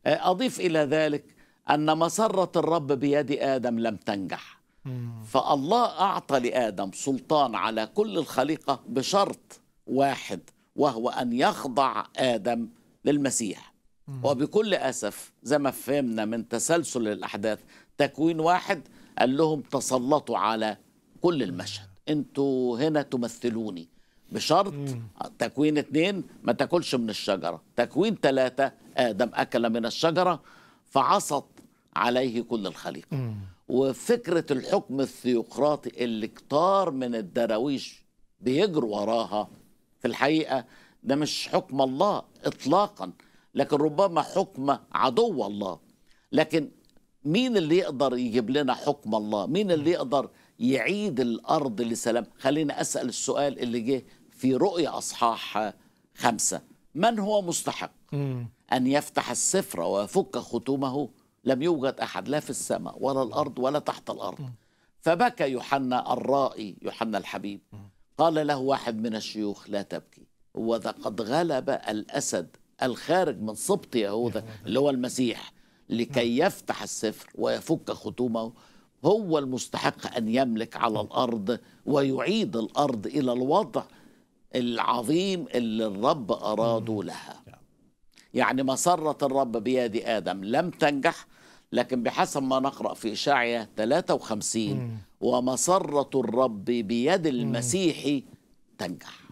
أضيف إلى ذلك أن مسرة الرب بيد آدم لم تنجح فالله أعطى لآدم سلطان على كل الخليقة بشرط واحد وهو أن يخضع آدم للمسيح وبكل أسف زي ما فهمنا من تسلسل الأحداث تكوين واحد قال لهم تسلطوا على كل المشهد انتوا هنا تمثلوني بشرط تكوين اتنين ما تاكلش من الشجرة تكوين ثلاثة آدم أكل من الشجرة فعصت عليه كل الخليقة وفكرة الحكم الثيوقراطي اللي كتار من الدراويش بيجروا وراها في الحقيقة ده مش حكم الله إطلاقا لكن ربما حكم عدو الله لكن مين اللي يقدر يجيب لنا حكم الله مين اللي يقدر يعيد الأرض لسلام خلينا أسأل السؤال اللي جه في رؤيا أصحاح خمسة من هو مستحق أن يفتح السفر ويفك ختومه لم يوجد أحد لا في السماء ولا الأرض ولا تحت الأرض فبكى يوحنا الرائي يوحنا الحبيب قال له واحد من الشيوخ لا تبكي وذا قد غلب الأسد الخارج من سبط يهوذا اللي هو المسيح لكي يفتح السفر ويفك ختومه هو المستحق أن يملك على الأرض ويعيد الأرض إلى الوضع العظيم اللي الرب أراده لها يعني مسرة الرب بيد آدم لم تنجح لكن بحسب ما نقرأ في إشاعية 53 ومسرة الرب بيد المسيح تنجح